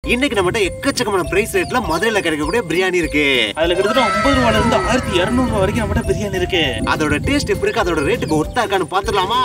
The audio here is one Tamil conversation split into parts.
இன்னைக்கு நம்மகிட்ட எக்கச்சக்கமான பிரைஸ் ரேட்ல மதுரையில கிடைக்கக்கூடிய பிரியாணி இருக்கு அதுல கிட்டத்தட்ட ஒன்பது ரூபாயில இருந்து ஆயிரத்தி இருநூறு ரூபா வரைக்கும் நம்மகிட்ட பிரியாணி இருக்கு அதோட டேஸ்ட் எப்படி இருக்கு அதோட ரேட்டுக்கு ஒர்த்தா இருக்கான்னு பாத்துடலாமா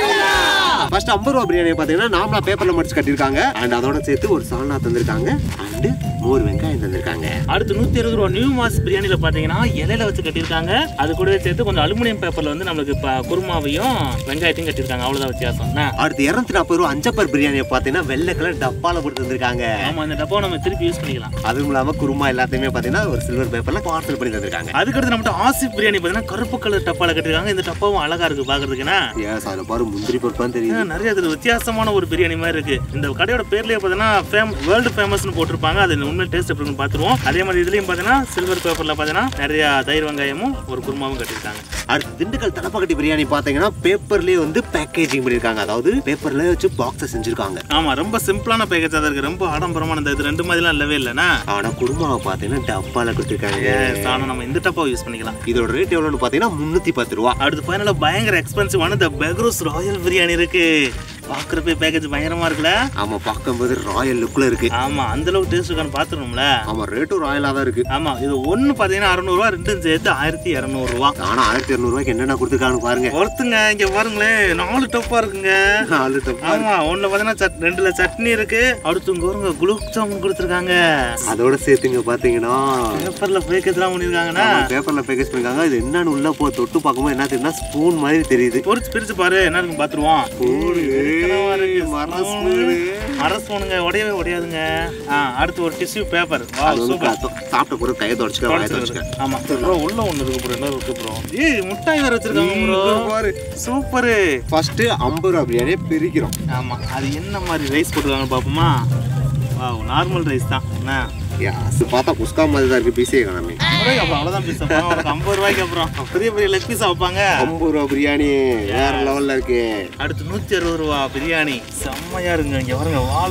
ஃபர்ஸ்ட் ஐம்பது ரூபா பிரியாணி பாத்தீங்கன்னா நாமளா பேப்பர்ல மடிச்சு கட்டிருக்காங்க அண்ட் அதோட சேர்த்து ஒரு சால்னா தந்திருக்காங்க அண்ட் மோர் வெங்காயம் தந்திருக்காங்க அடுத்து நூத்தி இருபது ரூபா நியூ மாஸ் பிரியாணில பாத்தீங்கன்னா இலையில வச்சு கட்டியிருக்காங்க அது கூடவே சேர்த்து கொஞ்சம் அலுமினியம் பேப்பர்ல வந்து நம்மளுக்கு ப- குருமாவையும் வெங்காயத்தையும் கட்டியிருக்காங்க அவ்வளவுதான் வித்தியாசம் என்ன? அடுத்து இருநூத்தி நாற்பது ரூபா அஞ்சப்பர் பிரியாணியை பாத்தீங்கன்னா வெள்ளை கலர் டப்பால போட்டு தந்திருக்காங்க ஆமா இந்த டப்பாவை நம்ம திருப்பி யூஸ் பண்ணிக்கலாம் அதுவும் இல்லாம குருமா எல்லாத்தையுமே பாத்தீங்கன்னா ஒரு சில்வர் பேப்பர்ல பார்சல் பண்ணி தந்திருக்காங்க அதுக்கடுத்து நம்மகிட்ட ஆசிப் பிரியாணி பாத்தீங்கன்னா கருப்பு கலர் டப்பால கட்டியிருக்காங்க இந்த டப்பாவும் அழகா இருக்கு பாக்குறதுக்குன்னா எஸ் அதுல பாரு முந்திரி பருப்பான்னு தெரியுது நிறைய இதுல வித்தியாசமான ஒரு பிரியாணி மாதிரி இருக்கு இந்த கடையோட பேர்லயே பாத்தீங்கன்னா ஃபேம் வேர்ல்டு ஃபேமஸ்னு போட்டிருப்பாங்க அது உண்மையில டேஸ்ட் எப்படி இருக்குன்னு பாத்துருவோம் அதே மாதிரி இதுலயும் பாத்தீங்கன்னா சில்வர் பேப்பர்ல பாத்தீங்கன்னா நிறைய தயிர் வெங்காயமும் ஒரு குருமாவும் கட்டியிருக்காங்க அடுத்து திண்டுக்கல் தலப்பாக்கட்டி பிரியாணி பாத்தீங்கன்னா பேப்பர்லயே வந்து பேக்கேஜிங் பண்ணிருக்காங்க அதாவது பேப்பர்ல வச்சு பாக்ஸ செஞ்சிருக்காங்க ஆமா ரொம்ப சிம்பிளான பேக்கேஜ் தான் இருக்கு ரொம்ப ஆடம்பரமான இந்த இது ரெண்டு மாதிரிலாம் இல்லவே இல்லைன்னா ஆனா குருமாவை பாத்தீங்கன்னா டப்பால கொடுத்துருக்காங்க ஆனா நம்ம இந்த டப்பாவை யூஸ் பண்ணிக்கலாம் இதோட ரேட் எவ்வளவுன்னு பாத்தீங்கன்னா முன்னூத்தி பத்து ரூபா அடுத்து ஃபைனலா பயங்கர எக்ஸ்பென்சிவான இந்த பெக்ரூஸ் ராயல் பிரியாணி இருக்கு பாக்குறப்ப பேக்கேஜ் பயங்கரமா இருக்குல்ல ஆமா பார்க்கும்போது ராயல் லுக்ல இருக்கு ஆமா அந்த அளவுக்கு டேஸ்ட் இருக்கான்னு பாத்துருவோம்ல ஆமா ரேட்டும் ராயலா தான் இருக்கு ஆமா இது ஒண்ணு பாத்தீங்கன்னா அறுநூறுவா ரெண்டும் சேர்த்து ஆயிரத்தி இரநூறுவா ஆனா ஆயிரத்தி இருநூறு ரூபாய்க்கு என்னென்ன கொடுத்துருக்காங்க பாருங்க ஒருத்துங்க இங்க பாருங்களேன் நாலு டப்பா இருக்குங்க நாலு டப்பா ஆமா ஒண்ணுல பாத்தீங்கன்னா சட் ரெண்டுல சட்னி இருக்கு அடுத்து இங்க வருங்க குலோப் ஜாமுன் கொடுத்துருக்காங்க அதோட சேர்த்துங்க பாத்தீங்கன்னா பேப்பர்ல பேக்கேஜ் எல்லாம் பண்ணிருக்காங்கன்னா பேப்பர்ல பேக்கேஜ் பண்ணிருக்காங்க இது என்னன்னு உள்ள போ தொட்டு பார்க்கும்போது என்ன தெரியுதுன்னா ஸ்பூன் மாதிரி தெரியுது பொரிச்சு பிரிச்சு பாரு என்ன இருக்கு பாத்துருவோம் வெறித்தனமா இருக்கு. மர ஸ்பூனு. ஸ்பூனு. மர ஸ்பூனுங்க உடையவே உடையாதுங்க ஆ, அடுத்து ஒரு டிஷ்யூ பேப்பர் வா அது வந்து சூப்பர் கா- சாப்பிட்ட பிறகு கையை தொடச்சுக்க வாயை தொடச்சுக்க ஆமா ப்ரோ உள்ள ஒண்ணு இருக்கு ப்ரோ என்ன இருக்கு ப்ரோ ஏய் முட்டாய் வேற வச்சிருக்காங்க ப்ரோ பாரு சூப்பர் ஃபர்ஸ்ட் ஐம்பது ரூபா பிரியாணியை பிரிக்கிறோம் ஆமா அது என்ன மாதிரி ரைஸ் போட்டுருக்காங்க பாப்போமா வாவ் நார்மல் ரைஸ் தான் என்ன அது பார்த்தா குஸ்கா மாதிரி தான் இருக்கு பீஸே காணாமே ஒரே அப்புறம் அவ்வளோதான் பீஸ் உனக்கு ஐம்பது ரூபாய்க்கு அப்புறம் பெரிய பெரிய லெக் பீஸ் வைப்பாங்க ஐம்பது ரூபா பிரியாணி வேற லெவல்ல இருக்கு அடுத்து நூத்தி அறுபது ரூபா பிரியாணி செம்மையா இருங்க இங்க பாருங்க வாழு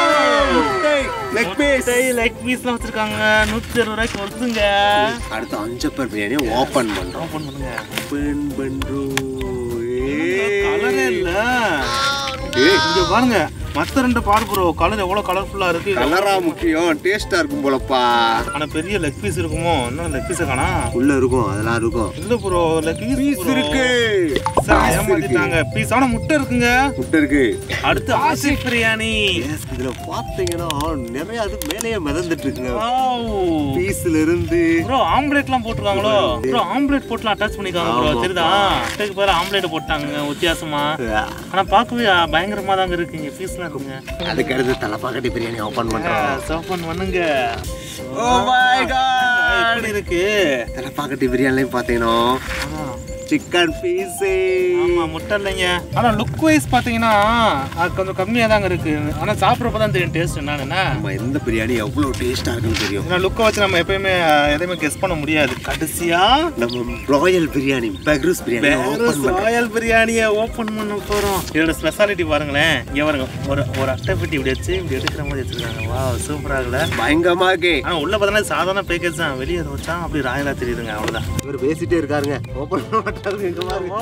லெக் பீஸ் லெக் பீஸ்லாம் வச்சிருக்காங்க நூத்தி அறுபது ரூபாய்க்கு வருதுங்க அடுத்து அஞ்சு பேர் பிரியாணியை ஓபன் பண்றோம் ஓப்பன் பண்ணுங்க ஓபன் பண்றோம் கலரே இல்ல ஏய் இங்க பாருங்க மத்த ரெண்டு பாரு ப்ரோ கலர் எவ்வளவு கலர்ஃபுல்லா இருக்கு கலரா முக்கியம் டேஸ்டா இருக்கும் போலப்பா ஆனா பெரிய லெக் பீஸ் இருக்குமோ இன்னும் லெக் பீஸ் காணா உள்ள இருக்கும் அதெல்லாம் இருக்கும் இல்ல ப்ரோ லெக் பீஸ் பீஸ் இருக்கு சார் ஏமாத்திட்டாங்க பீஸ் ஆனா முட்டை இருக்குங்க முட்டை இருக்கு அடுத்து ஆசிப் பிரியாணி Yes, இதுல பாத்தீங்கன்னா நிறைய அது மேலேயே மிதந்துட்டு இருக்குங்க வாவ் பீஸ்ல இருந்து ப்ரோ ஆம்லெட்லாம் போட்டுருக்காங்களோ ப்ரோ ஆம்லெட் போட்டுலாம் அட்டாச் பண்ணிருக்காங்க ப்ரோ ஆமா, தெரியுதா முட்டைக்கு பதிலா ஆம்லெட் போட்டாங்க வித்தியாசமா ஆனா பார்க்கவே ஆ, பயங்கரமா தாங்க இருக்குங்க பீஸ்லாம் இருக்குங்க அதுக்கு அடுத்து தலைப்பாக்கட்டி பிரியாணி ஓபன் பண்றோம் சோப்பன் பண்ணுங்க ஓ மை எப்படி இருக்கு தலைப்பாக்கட்டி பிரியாணிலையும் பாத்தீங்கன்னா ஆமா. சிக்கன் பீஸ் ஆமா முட்டை இல்லைங்க ஆனா லுக் வைஸ் பாத்தீங்கன்னா அது கொஞ்சம் கம்மியா தாங்க இருக்கு ஆனா சாப்பிட்றப்ப தான் தெரியும் டேஸ்ட் என்னன்னு நம்ம எந்த பிரியாணி எவ்வளவு டேஸ்டா இருக்குன்னு தெரியும் ஏன்னா லுக்கை வச்சு நம்ம எப்பயுமே ஆ, எதையுமே கெஸ் பண்ண முடியாது கடைசியா நம்ம ராயல் பிரியாணி பெக்ரூஸ் பிரியாணி ஓபன் பண்றோம் ராயல் பிரியாணியை ஓபன் பண்ண போறோம் இதோட ஸ்பெஷாலிட்டி பாருங்களேன் இங்க பாருங்க ஒரு ஒரு அட்டை பெட்டி இப்படி வச்சு இப்படி எடுக்கிற மாதிரி வச்சிருக்காங்க வா சூப்பரா இருக்குல்ல பயங்கரமா இருக்கு ஆனா உள்ள பார்த்தீங்கன்னா சாதாரண பேக்கேஜ் தான் வெளியே அதை வச்சா அப்படி ராயலா தெரியுதுங்க அவ்வளவுதான் இவர் பேசிட்டே இருக்காருங்க ஓபன் பண்ண மாட்டாருங்க இங்க பாருங்க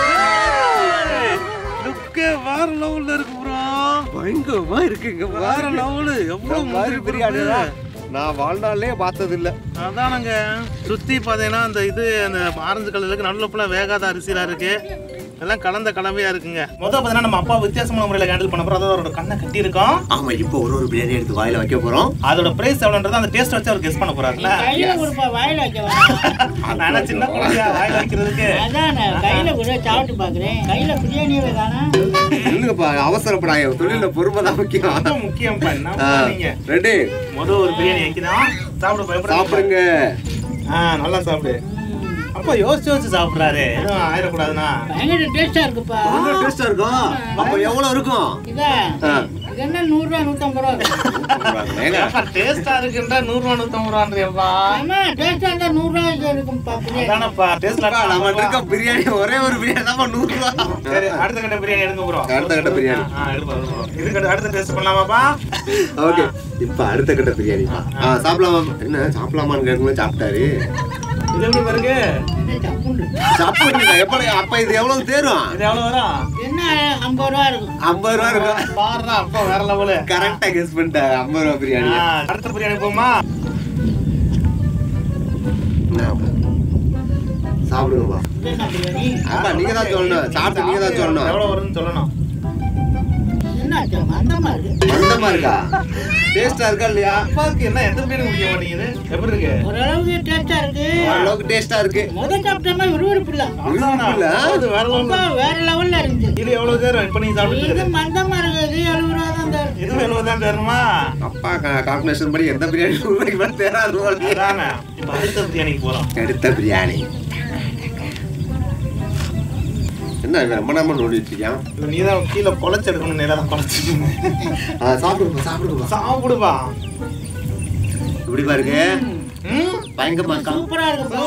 லுக்கே வேற லெவல்ல இருக்கு ப்ரோ பயங்கரமா இருக்கு இங்க வேற பாருங்க லெவலு எவ்வளவு இந்த மாதிரி முந்திரி பிரியாணி பருப்பு. தான் நான் வாழ்நாளே பார்த்தது இல்ல அதானங்க சுத்தி பாத்தீங்கன்னா அந்த இது அந்த ஆரஞ்சு கலருக்கு நடுவில் ஃபுல்லாக வேகாத அரிசிலாம் இருக்கு எல்லாம் கலந்த கலவையா இருக்குங்க முதல்ல பார்த்தீங்கன்னா நம்ம அப்பா வித்தியாசமான முறையில் ஹேண்டில் பண்ண போறோம் அதாவது அவரோட கண்ணை கட்டி இருக்கோம் ஆமா இப்போ ஒரு ஒரு பிரியாணி எடுத்து வாயில வைக்க போறோம் அதோட பிரைஸ் எவ்வளோன்றது அந்த டேஸ்ட் வச்சு அவர் கெஸ் பண்ண போறாருல கையில கொடுப்பா வாயில வைக்க வேணாம். நானா சின்ன குழந்தையா வாயில் வைக்கிறதுக்கு அதான் நான் கையில கூட சாப்பிட்டு பாக்குறேன் கையில பிரியாணியே காணோம் இல்லைங்கப்பா அவசரப்படாங்க தொழில பொறுமை தான் முக்கியம் அதான் முக்கியம்ப்பா என்ன நீங்க ரெடி முதல் ஒரு பிரியாணி வைக்கலாம் சாப்பிட பயப்பட சாப்பிடுங்க ஆ நல்லா சாப்பிடு அப்பா யோசிச்சு யோசிச்சு சாப்பிடுறாரு எதுவும் ஆயிடக்கூடாதுன்னா பயங்கர டேஸ்டா இருக்குப்பா ரொம்ப டேஸ்டா இருக்கும் அப்ப எவ்வளவு இருக்கும் இதான் ஆ. இது என்ன நூறு ரூபா நூத்தம்பது ரூபா இருக்கும். ஏங்க, டேஸ்டா இருக்குன்றா நூறுரூவா நூற்றம்பது ரூபான்றியப்பா ஆமா டேஸ்டா இருந்தா நூறு ரூபாய்க்கு இருக்கும்ப்பா பிரியாணி அதானப்பா டேஸ்ட்ல அப்பா, நம்ம இருக்க பிரியாணி ஒரே ஒரு பிரியாணி தான் நூறு ரூபா சரி அடுத்த கட்ட பிரியாணி எடுங்க ப்ரோ அடுத்த கட்ட பிரியாணி. இதுக்கு அடுத்த டேஸ்ட் பண்ணலாமாப்பா ஓகே இப்ப அடுத்த கட்ட பிரியாணி ஆ சாப்பிடலாமா என்ன சாப்பிடலாமான்னு கேட்கும்போது சாப்பிட்டாரு இது எப்படி பாருங்க இது என்ன தப்புண்டு சாப்பிடுங்க எப்படி அப்ப இது எவ்வளவு தேரும் இது எவ்வளவு வரும் என்ன ஐம்பது ரூபா இருக்கும் ஐம்பது ரூபா இருக்கும் பாருடா அப்பா வேற லெவலு கரெக்டா கெஸ் பண்ணிட்டேன் ஐம்பது ரூபா பிரியாணி அடுத்த பிரியாணி போமா சாப்பிடுங்கப்பா இது என்ன பிரியாணி ஆமா நீங்க தான் சொல்லணும் சாப்பிட்டு நீங்க தான் சொல்லணும் எவ்வளவு வரும்னு சொல்லணும் என்ன ஆச்சு? மந்தமா இருக்கு மந்தமா இருக்கா டேஸ்டா இருக்கா இல்லையா அப்பாவுக்கு என்ன எந்த பிரியாணி குடிக்க மாட்டேங்குது எப்படி இருக்கு ஓரளவுக்கு டேஸ்டா இருக்கு ஓரளவுக்கு டேஸ்டா இருக்கு முத சாப்பிட்ட மாதிரி விறுவிறுப்பு இல்ல விருப்பம் இல்ல? அது வேற level. ரொம்ப வேற லெவல்ல இருந்துச்சு இது எவ்வளவு தேரும் இப்ப நீங்க சாப்பிட்டு இது இருக்குது மந்தமா இருக்குது எழுபது ரூபா தான் தரும் இதுவும் எழுபது தான் தருமா அப்பா கால்குலேஷன் படி எந்த பிரியாணி ரூபாய்க்கு மேல தேராது போல. அதானே இப்ப அடுத்த பிரியாணிக்கு போறோம் அடுத்த பிரியாணி என்ன இவன் ரொம்ப நேரமா நோண்டிட்டு இருக்கான் இல்ல நீதான் கீழே பொழைச்சு எடுக்கணும் நேரா தான் பொழைச்சிக்கணும் ஆ, சாப்பிடுப்பா சாப்பிடுப்பா சாப்பிடுப்பா இப்படி பாருங்க ம் பயங்கரமா இருக்கா சூப்பரா இருக்கு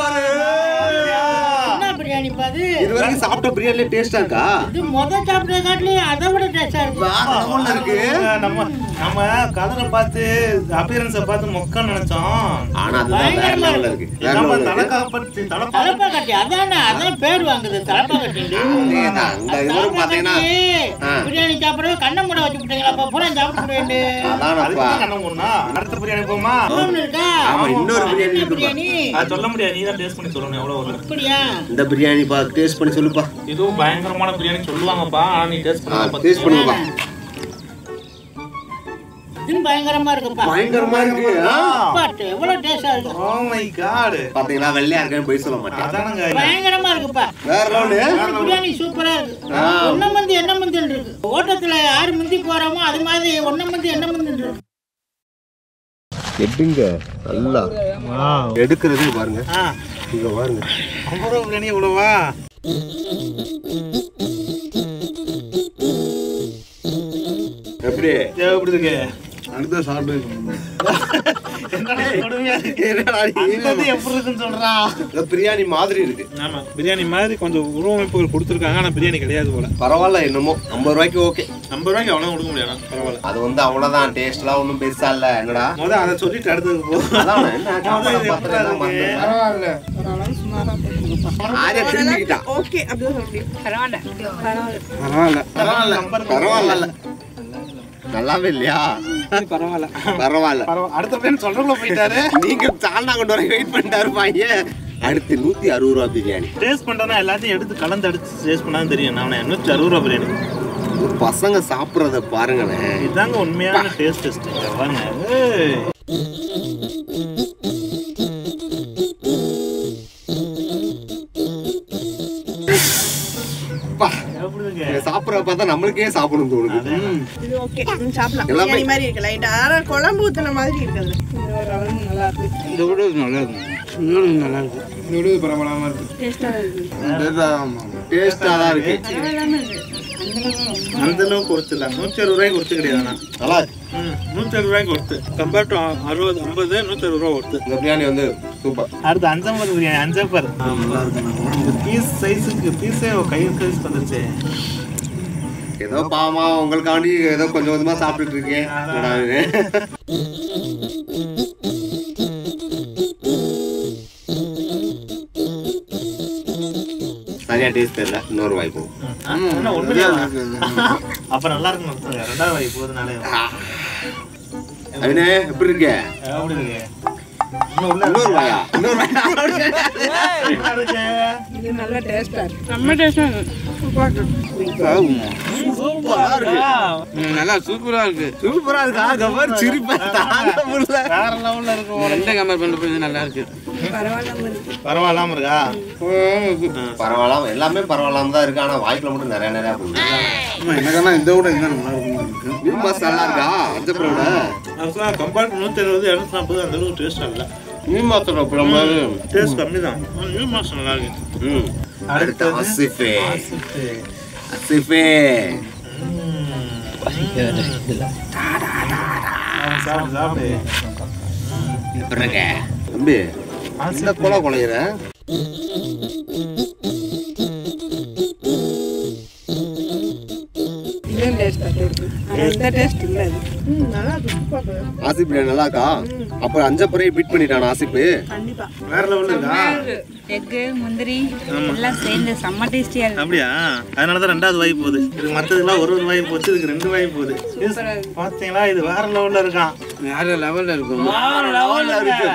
என்ன பிரியாணி பாது இது வரைக்கும் சாப்பிட்ட பிரியாணில டேஸ்டா இருக்கா இது முத சாப்பிட்ட காட்டிலும் அதை விட டேஸ்டா இருக்கு வேற level ல இருக்கு நம்ம நம்ம கலரை பார்த்து அப்பியரன்ஸை பார்த்து மொக்கன்னு நினைச்சோம் ஆனா அதுதான் வேற லெவல்ல இருக்கு வேற நம்ம level ல இருக்கு தலைக்காப்பட்டு தலைப்பா தலப்பா கட்டி அதானே அதான் பேர் வாங்குது தலப்பா கட்டி அதேதான். இந்த இதுவரை பாத்தீங்கன்னா ஆ. பிரியாணி சாப்பிடவே கண்ணை மூட வச்சு விட்டீங்களா அப்ப பூரா சாப்பிட வேண்டிய அதானப்பா அதுக்கு கண்ண முன்னா அடுத்த பிரியாணி போமா இருக்கா ஆமா இன்னொரு பிரியாணி என்ன இருக்குப்பா பிரியாணி அது சொல்ல முடியாது நீ தான் டேஸ்ட் பண்ணி சொல்லணும் எவ்வளவு வரும் அப்படியா இந்த பிரியாணி பா டேஸ்ட் பண்ணி சொல்லுப்பா இதுவும் பயங்கரமான பிரியாணி சொல்லுவாங்கப்பா ஆனா நீ டேஸ்ட் ஆ பண்ணி டேஸ்ட் பண்ணுப்பா இது பயங்கரமா இருக்குப்பா பயங்கரமா இருக்கு ஆ? பாட்டு எவ்வளவு டேஸ்டா இருக்கு ஓ மை காட் பாத்தீங்களா வெள்ளையா இருக்கேன்னு போய் சொல்ல மாட்டேன் அதானுங்க பயங்கரமா இருக்குப்பா வேற லெவலு இந்த பிரியாணி சூப்பரா இருக்கு ஆ. ஒன்ன மந்தி என்ன மந்தி இருக்கு ஓட்டத்துல யாரு முந்தி போறோமோ அது மாதிரி ஒன்ன மந்தி என்ன மந்தி இருக்கு எடுங்க நல்லா எடுக்கிறது பாருங்க ஆ இங்க பாருங்க ஐம்பது ரூபா பிரியாணி எவ்வளவா எப்படி இது எப்படி இருக்கு அடுத்த சாப்பிட்டு என்னடா கொடுமையா இருக்கு அந்த இது எப்படி இருக்குன்னு சொல்றான் பிரியாணி மாதிரி இருக்கு ஆமா பிரியாணி மாதிரி கொஞ்சம் உருவமைப்புகள் கொடுத்துருக்காங்க ஆனா பிரியாணி கிடையாது போல பரவாயில்ல என்னமோ ஐம்பது ரூபாய்க்கு ஓகே ஐம்பது ரூபாய்க்கு அவ்வளோ கொடுக்க முடியாது பரவாயில்ல அது வந்து அவ்வளவுதான் டேஸ்ட்லாம் ஒன்றும் பெருசா இல்ல என்னடா முதல் அதை சொல்லிட்டு அடுத்ததுக்கு போ அதான் என்ன சாப்பாடு இது பாத்திரம் எல்லாம் எப்படி மறந்துட்டேன். ஆரியா திரும்பிக்கிட்டான் ஓகே அப்படிதான் சொல்ல முடியும் பரவாயில்ல பரவாயில்ல பரவாயில்ல பரவாயில்ல நல்லாவே இல்லையா பரவாயில்ல பரவாயில்ல பரவாயில்ல அடுத்த பிரியாணி சொல்றதுக்குள்ள போயிட்டாரு நீங்க சால்னா கொண்டு வர வெயிட் பண்ணிட்டாரு பையன் அடுத்து நூத்தி அறுபது ரூபா பிரியாணி டேஸ்ட் பண்றேன்னா எல்லாத்தையும் எடுத்து கலந்து அடிச்சு டேஸ்ட் பண்ணா தெரியும் நான் எண்ணூற்றி அறுபது ரூபா பிரியாணி பசங்க சாப்பிடுறத பாருங்களேன் இதுதாங்க உண்மையான டேஸ்ட் டெஸ்ட் பாருங்க ஏய். பா, எப்படி இருக்கு? இங்க சாப்பிடுறத பார்த்தா நம்மளுக்கே சாப்பிடணும் தோணுது இது ஓகே சாப்பிடலாம் எல்லாமே- பிரியாணி மாதிரி இருக்கு லைட்டா ஆனா குழம்பு ஊத்துன மாதிரி இருக்குது இது ஒரு அளவு நல்லா இருக்கு இதை விட இது நல்லா இருக்கும் இன்னொரு நல்லா இருக்கு இதை விட இது பரவாயில்லாம இருக்கு டேஸ்டா இருக்கு டேஸ்டா தான் இருக்கு அந்த அளவுக்கு கொடுத்து இல்ல நூற்றி அறுபது ரூபாய்க்கு கொடுத்து கிடையாது ஆனா. நல்லா இருக்கு ம் நூற்றி அறுபது ரூபாய்க்கு கொடுத்து கம்பேர்ட் டு அறுபது ஐம்பது நூற்றி அறுபது ரூபா கொடுத்து இந்த பிரியாணி வந்து சூப்பர் அடுத்து அஞ்சம்பது பிரியாணி அஞ்சப்பர் பீஸ் சைஸுக்கு பீஸே கை சைஸ் வந்துருச்சு ஏதோ பாவமா உங்களுக்காண்டி ஏதோ கொஞ்சம் கொஞ்சமா சாப்பிட்டுட்டு இருக்கேன் என்னடா இது? சரியா டேஸ்ட் தெரியல இன்னொரு வாய்ப்பு என்ன உண்மையா அப்ப நல்லா இருக்கும் அர்த்தம். ரெண்டாவது வாய் போகுதுனாலே அவினே எப்படி இருக்க எப்படி இருக்கு இன்னொரு வாயா இன்னொரு வாயா நல்லா இருக்கு. இது நல்ல டேஸ்டா இருக்கு நம்ம டேஸ்டா இருக்கு சூப்பரா இருக்கு நல்லா சூப்பரா இருக்கு சூப்பரா இருக்கா கவர் சிரிப்பை தாங்க முடியல வேற லெவல்ல இருக்கு போல. ரெண்டை கம்பேர் பண்ணுறப்ப இது நல்லா இருக்கு பரவாயில்லாம இருக்கு பரவாயில்லாம இருக்கா பரவாயில்லாம எல்லாமே பரவாயில்லாம தான் இருக்கு ஆனா வாய்க்குல மட்டும் நிறைய நிறைய போகுது எனக்கான இதை விட இதுதான் நல்லா இருக்கும் மீன் மாஸ் நல்லா இருக்கா அஞ்சப்பரோட அதுதான் கம்பேர்ட் நூற்றி அறுபது இரநூத்தி நாற்பது அந்த அளவுக்கு டேஸ்ட் இல்லை மீன் மாசோட நம்ம டேஸ்ட் கம்மி தான் நியூ மாசம் நல்லா இருக்கு ம் அடுத்து அடுத்தது? அசிஃபே அசிஃபே சாப்பிடு சாப்பிடு எப்படி இருக்க தம்பி இந்த கொலை கொலையிற இதுவும் டேஸ்டா இருக்கு எந்த டேஸ்ட் இல்ல இது ம், நல்லா இருக்கு சூப்பர் ஆசிப் பிரியாணி நல்லா இருக்கா அப்ப அஞ்சப்பறையை பீட் பண்ணிட்டான் ஆசிப்பு கண்டிப்பா வேற லெவல்ல இருக்கா எக்கு முந்திரி எல்லாம் சேர்ந்து செம்ம டேஸ்டியா இருக்கு அப்படியா அதனால தான் ரெண்டாவது வாய் போகுது இது மற்றதுலாம் ஒரு ஒரு வாய் போச்சு இதுக்கு ரெண்டு வாய் போகுது இது பார்த்தீங்களா இது வேற லெவல்ல இருக்கான் வேற லெவல்ல இருக்கும் வேற லெவல்ல இருக்கு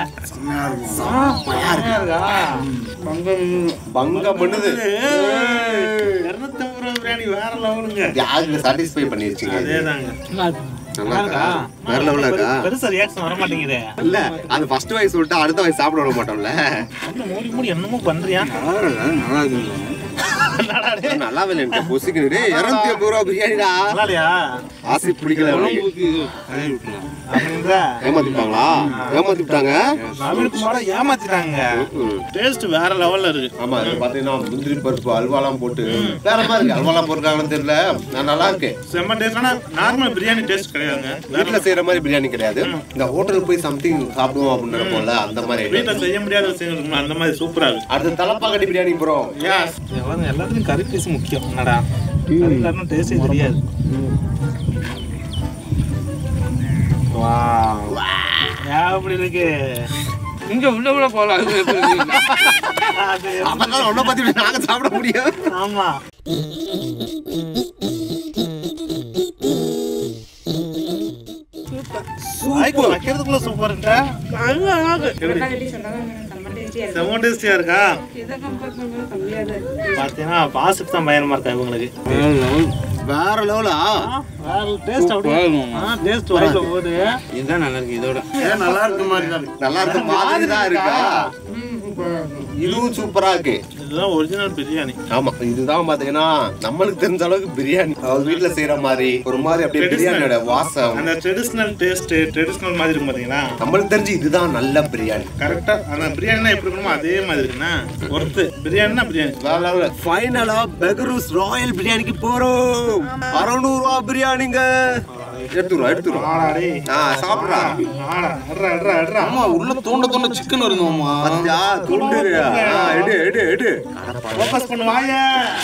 பங்கம் பண்ணுது இரநூத்தி ஐம்பது ரூபா பிரியாணி வேற லெவலுங்க யாருக்கு சாட்டிஸ்ஃபை பண்ணிருச்சுங்க அதேதாங்க நல்லா இருக்கா வேற லெவல்ல இருக்கா பெருசா ரியாக்ஷன் வர மாட்டேங்குதே இல்ல அது ஃபர்ஸ்ட் வயசு சொல்லிட்டு அடுத்த வயசு சாப்பிட விட மாட்டோம்ல என்ன மூடி மூடி என்னமோ பண்றியா நல்லா இருக்கு நல்லா வேலை எனக்கு பொசிக்குது இருநூத்தி ஐம்பது ரூபா பிரியாணிடா நல்லா இல்லையா ஆசி பிடிக்கல அவனுக்கு. குழம்புக்கு கழுவி விட்டுலாம் அப்படின்றா ஏமாத்திட்டாங்களா ஏமாத்திட்டாங்க நவீனுக்கு மேல ஏமாத்திட்டாங்க டேஸ்ட் வேற லெவல்ல இருக்கு ஆமா இது பாத்தீங்கன்னா முந்திரி பருப்பு அல்வாலாம் போட்டு வேற மாதிரி இருக்கு அல்வாலாம் போட்டுருக்காங்கன்னு தெரியல நான் நல்லா இருக்கு செம்ம டேஸ்ட் ஆனா நார்மல் பிரியாணி டேஸ்ட் கிடையாதுங்க வீட்டுல செய்யற மாதிரி பிரியாணி கிடையாது இந்த ஹோட்டலுக்கு போய் சம்திங் சாப்பிடுவோம் அப்படின்னு நினைப்போம்ல அந்த மாதிரி item. வீட்டுல செய்ய முடியாத விஷயங்கள் இருக்கும்ல, அந்த மாதிரி சூப்பரா இருக்கு அடுத்து தலப்பாக்கட்டி பிரியாணி போறோம் Yes. எவ்வளவு எல்லாத்துலயும் கறி பீஸ் முக்கியம் என்னடா கறி இல்லைன்னா டேஸ்டே தெரியாது Wow. எப்படி இருக்கு இங்க உள்ள உள்ள போலாம் அது எப்படி இருக்கு? அது அப்பதான் ஒன்ன பத்தி நாங்க சாப்பிட முடியும் ஆமா வாய்க்கு வைக்கிறதுக்குள்ள சூப்பர் இருக்கா நல்லா இருக்கு தக்காளி சொன்னாலும் செம்ம டேஸ்டியா இருக்கு செம்ம டேஸ்டியா இருக்கா இதை கம்பேர் பண்ணும்போது கம்மியாக தான் இருக்கு பாத்தீங்கன்னா பாசுக்கு தான் பயணமா இருக்கா இவங்களுக்கு வேற level. வேற லெவலா வேற டேஸ்ட் அப்படி பாருங்க. டேஸ்ட் வாய்க்குள்ள போகுது இதுதான் நல்லா இருக்கு இதோட ஏன் நல்லா இருக்க மாதிரி தான் இருக்கு. நல்லா இருக்க மாதிரி தான் இருக்கா இதுவும் சூப்பரா இருக்கு இதுதான் ஒரிஜினல் பிரியாணி ஆமா இதுதான் பாத்தீங்கன்னா நம்மளுக்கு தெரிஞ்ச அளவுக்கு பிரியாணி அவங்க வீட்டுல செய்யற மாதிரி ஒரு மாதிரி அப்படியே பிரியாணியோட வாசம் அந்த ட்ரெடிஷ்னல் டேஸ்ட் ட்ரெடிஷ்னல் மாதிரி இருக்கும் பாத்தீங்களா நம்மளுக்கு தெரிஞ்சு இதுதான் நல்ல பிரியாணி கரெக்டா அந்த பிரியாணினா எப்படி இருக்கணுமோ அதே மாதிரி இருக்குண்ணா ஒருத்து பிரியாணினா பிரியாணி ஃபைனலா பெகரூஸ் ராயல் பிரியாணிக்கு போறோம் அறுநூறு ரூபா பிரியாணிங்க எடுத்துருவா எடுத்துருவா ஆடாடி ஆ சாப்பிடுறா ஆடா அட்ரா அட்ரா அட்ரா ஆமா உள்ள தோண்ட தோண்ட சிக்கன் வருங்கம்மா பத்தியா துண்டு ஆ, எடு எடு எடு ஃபோக்கஸ் பண்ணு வாய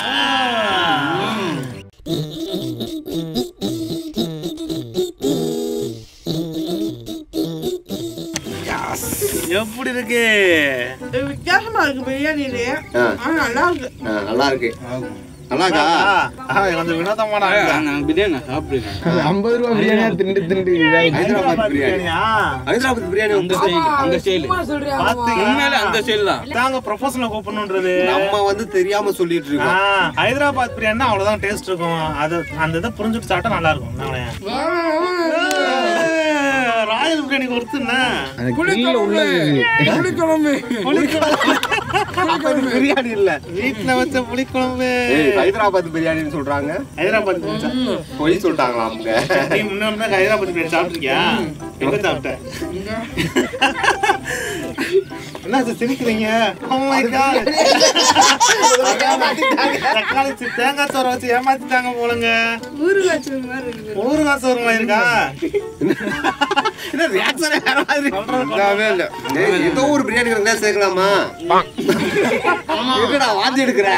எப்படி இருக்கு இது வித்தியாசமா இருக்கு பிரியாணிலே ஆ. ஆனா நல்லா இருக்கு ஆ, நல்லா இருக்கு நல்லா இருக்கா ஆ, கொஞ்சம் வினோதமான ஆள் தான். நான் பிரியாணி நான் சாப்பிட்டுருக்கேன் ஐம்பது ரூபா பிரியாணியா திண்டு திண்டு ஹைதராபாத் பிரியாணி பிரியாணியா? ஹைதராபாத் பிரியாணி அந்த வந்து ஸ்டைல் அந்த ஸ்டைல் பாத்தீங்களா? உண்மையில அந்த ஸ்டைல் தான் தாங்க ப்ரொஃபஷனல் கூப்பிடணுன்றது நம்ம வந்து தெரியாம சொல்லிட்டு ஆ, இருக்கோம் ஹைதராபாத் பிரியாணி அவ்வளவுதான் டேஸ்ட் இருக்கும் அது அந்த இதை புரிஞ்சுட்டு சாப்பிட்டா நல்லா இருக்கும் ராயல் பிரியாணி கொடுத்துன்னா அப்ப இது பிரியாணி இல்ல வீட்டுல வச்ச புளிக்குழம்பு ஏய், ஹைதராபாத் பிரியாணின்னு சொல்றாங்க ஹைதராபாத் பிரியாணி பொய் சொல்லிட்டாங்களா அவங்க நீ முன்ன ஹைதராபாத் பிரியாணி சாப்பிட்டிருக்கியா எங்க சாப்பிட்ட என்ன சார் சிரிக்கிறீங்க Oh my God. தக்காளி சி- தேங்காய் சோறு வச்சு ஏமாத்திட்டாங்க போலங்க ஊறுகாய் சோறு மாதிரி இருக்கா என்ன reaction ஏ வேற மாதிரி இருக்கு. ஏய், ஏதோ ஒரு பிரியாணி கணக்குல சேர்க்கலாமா என்னடா வாந்தி எடுக்கிற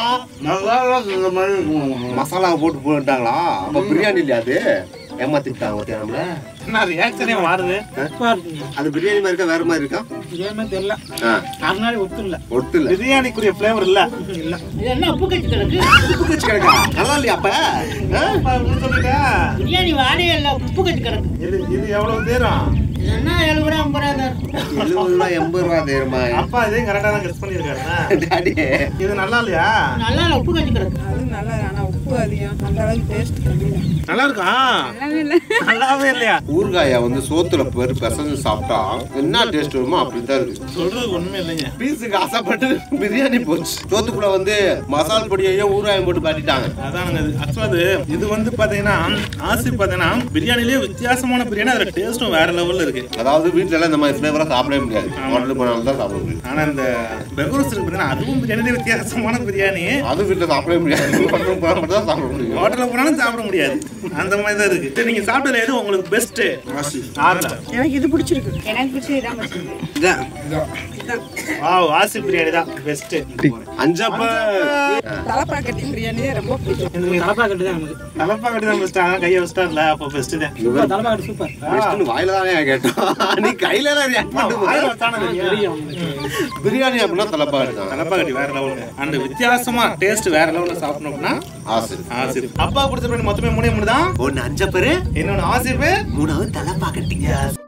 மசாலா போட்டு போட்டாங்களா அப்ப பிரியாணி இல்லையா அது ஏமாத்திட்டாங்க பாத்தியா நம்மள என்ன ரியாக்ஷனே மாறுது அது பிரியாணி மாதிரி இருக்கா வேற மாதிரி இருக்கா ஏமே தெரியல ஆ, அதனால ஒத்து இல்ல ஒட்டு இல்ல பிரியாணிக்குரிய ஃப்ளேவர் இல்ல இல்ல இது என்ன உப்பு கட்டி கிடக்கு உப்பு வச்சு கிடக்கா நல்லா இல்லையா அப்ப ஆ? அப்படி சொல்லிட்டா பிரியாணி வாடையே இல்லை உப்பு கட்டி கிடக்கு இது இது எவ்வளவு தேரும் இது என்ன எழுபது ரூபா ஐம்பது ரூபா தான் எழுபது ரூபா எண்பது ரூபா தேருமா அப்பா இதையும் கரெக்டா தான் கெஸ் பண்ணிருக்காரு டாடி இது நல்லா இல்லையா நல்லா இல்லை உப்பு கட்டி கிடக்கு அது நல்லா ஆனா உப்பு அதிகம் அந்த அளவுக்கு டேஸ்ட் கம்மியா நல்லா இருக்கா நல்லாவே இல்லையா ஊறுகாய வந்து சோத்துல பெரு பிசைஞ்சு சாப்பிட்டா என்ன டேஸ்ட் வருமோ அப்படித்தான் இருக்கு சொல்றது ஒண்ணுமே இல்லைங்க பீஸுக்கு ஆசைப்பட்டு பிரியாணி போச்சு சோத்துக்குள்ள வந்து மசால் பொடியையும் ஊறுகாயம் போட்டு காட்டிட்டாங்க அதானுங்க இது ஆக்சுவலா அது இது வந்து பாத்தீங்கன்னா ஆசி பாத்தீங்கன்னா பிரியாணிலேயே வித்தியாசமான பிரியாணி அதுல டேஸ்டும் வேற லெவல்ல இருக்கு அதாவது வீட்ல எல்லாம் இந்த மாதிரி ஃபிளேவரா சாப்பிடவே முடியாது ஹோட்டலுக்கு போனாலும் தான் சாப்பிட முடியும் ஆனா இந்த பெகுரஸ் இருக்கு பாத்தீங்கன்னா அதுவும் பிரியாணிலே வித்தியாசமான பிரியாணி அது வீட்டுல சாப்பிடவே முடியாது ஹோட்டலுக்கு போனா மட்டும் தான் சாப்பிட முடியும் ஹோட்டல்ல போனாலும் சாப்பிட முடியாது அந்த மாதிரி தான் இருக்கு சரி, நீங்க சாப்பிட்டதுல எது உங்களுக்கு பெஸ்ட் ஆறுல எனக்கு இது பிடிச்சிருக்கு எனக்கு பிடிச்சது இதான் பிடிச்சிருக்கு இதான் வாவ் ஆசிப் பிரியாணி தான் பெஸ்ட் அஞ்சப்ப தலைப்பாக்கட்டி பிரியாணி தான் ரொம்ப பிடிக்கும் தலைப்பாக்கட்டு தான் நமக்கு தலப்பா கட்டி தான் பெஸ்ட் அதான் கையை வச்சிட்டார்ல அப்போ பெஸ்ட் தான் தலைப்பாக்கட்டு சூப்பர் பெஸ்ட்னு வாயில தானே கேட்டோம் நீ கையில எல்லாம் ரியாக்ட் வாயில பண்ணு வச்சானே தெரியும். பிரியாணி அப்படின்னா தலைப்பாடு தான் தலப்பா கட்டி வேற லெவலுங்க அந்த வித்தியாசமா டேஸ்ட் வேற லெவல்ல சாப்பிடணும் அப்படின்னா ஆசை ஆசிப் அப்பா கொடுத்த பிரியாணி மொத்தமே மூணே மூணு தான் ஒன்னு அஞ்சப்பரு இன்னொன்னு ஆசிப் மூணாவது தலைப்பாக்கட்டிங்க